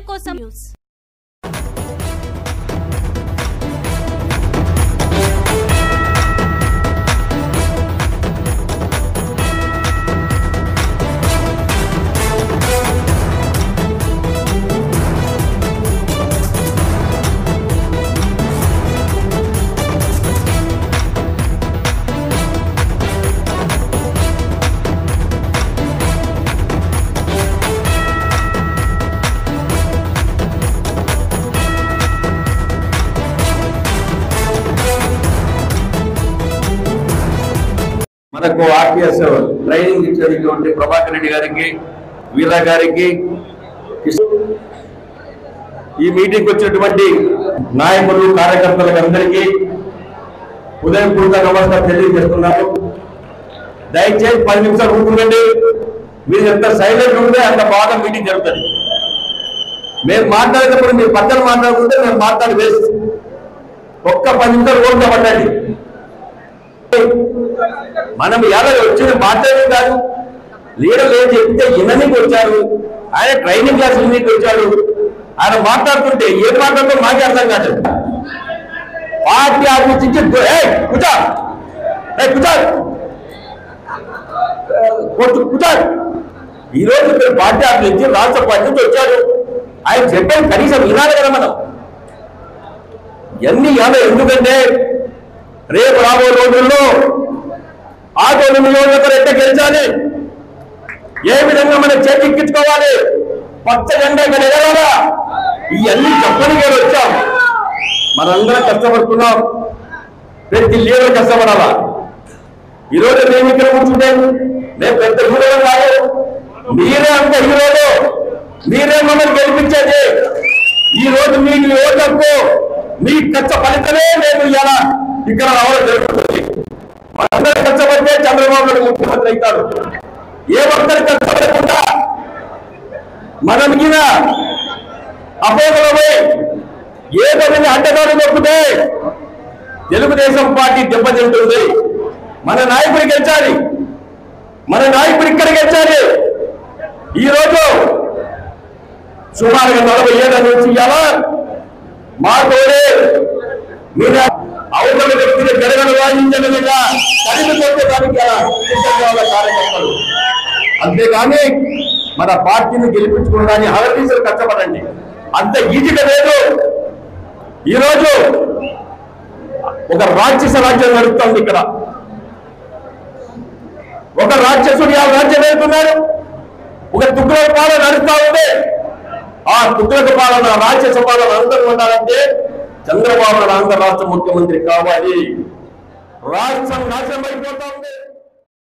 కోసం న్యూస్ మనకు RTS training ఇచ్చినటువంటి ప్రభాకర్ రెడ్డి గారికి వీరా గారికి ఈ మీటింగ్ వచ్చినటువంటి నాయకులు కార్యకర్తలకు అందరికీ ఉదయపూర్వక నమస్కారం తెలియజేస్తున్నాను దయచేసి పది నిమిషాలు కూర్చుండండి మీరు ఎంత సైలెంట్ ఉంటే అంత బాగా మీటింగ్ జరుగుతుంది మేము మాట్లాడేటప్పుడు మీరు పక్కన మాట్లాడుకుంటే మేము మాట్లాడి వేస్ట్ ఒక్క పది నిమిషాలు ఓపిక పట్టండి మనం ఎలా వచ్చిన మాట్లాడే కాదు లీడర్ ఏం చెప్తే విననికి వచ్చారు ఆయన ట్రైనింగ్ క్లాస్ విననికి వచ్చాడు ఆయన మాట్లాడుతుంటే ఏం మాట్లాడుతూ మాకే అర్థం కాదు పార్టీ ఆఫీస్ నుంచి గు- ఏయ్, కూర్చో ఏయ్, కూర్చో కొట్టు కూర్చో ఈ రోజు మీరు పార్టీ ఆఫీస్ నుంచి రాష్ట్ర పార్టీ నుంచి వచ్చారు ఆయన చెప్పాను కనీసం వినాలి కదా మనం ఎన్ని యాభై ఎందుకంటే రేపు రాబోయే రోజుల్లో ఆటోలు నియోజకవర్గం ఎట్ట గెలిచాలి ఏ విధంగా మనం చేతిక్కించుకోవాలి పచ్చ జెండా ఇక్కడ ఎగరాలా ఇవన్నీ చెప్పడానికి వచ్చాం మనందరం కష్టపడుతున్నాం ప్రతి లీడర్ కష్టపడాలా ఈరోజు మేము ఇక్కడ కూర్చుంటే మేము పెద్ద హీరోలు కాదు మీరే అంత హీరోలు మీరే మమ్మల్ని గెలిపించేది ఈ రోజు మీకు ఓటకు మీ కచ్చ ఫలితమే నేను ఇలా ఇక్కడ రావడం జరుగుతుంది అందరు కష్టపడితే చంద్రబాబు నాయుడు ముఖ్యమంత్రి అవుతాడు ఏ ఒక్కరు కష్టపడకుండా మనం మీద అపోగలమై ఏ విధంగా అడ్డదారు నొక్కితే తెలుగుదేశం పార్టీ దెబ్బతింటుంది మన నాయకుడు గెలిచాలి మన నాయకుడు ఇక్కడ గెలిచాలి ఈ రోజు సుమారుగా నలభై ఏళ్ళ నుంచి ఇలా మా తోడే మీరు అవతల వ్యక్తిని జరగను వాయించగలిగా కలిసి కొట్టడానికి అలా సిద్ధంగా ఉన్న కార్యకర్తలు అంతేగాని మన పార్టీని గెలిపించుకోవడానికి హరతీసులు కష్టపడండి అంత ఈజీగా లేదు ఈరోజు ఒక రాక్షస రాజ్యం నడుస్తుంది ఇక్కడ ఒక రాక్షసుడు ఆ రాజ్యం వెళ్తున్నారు ఒక తుగ్గుల పాలన నడుస్తా ఉంది ఆ తుగ్గుల పాలన రాక్షస పాలన అందరూ ఉండాలంటే చంద్రబాబు నాయుడు ఆంధ్ర రాష్ట్ర ముఖ్యమంత్రి కావాలి రాష్ట్రం నాశనం అయిపోతా ఉంది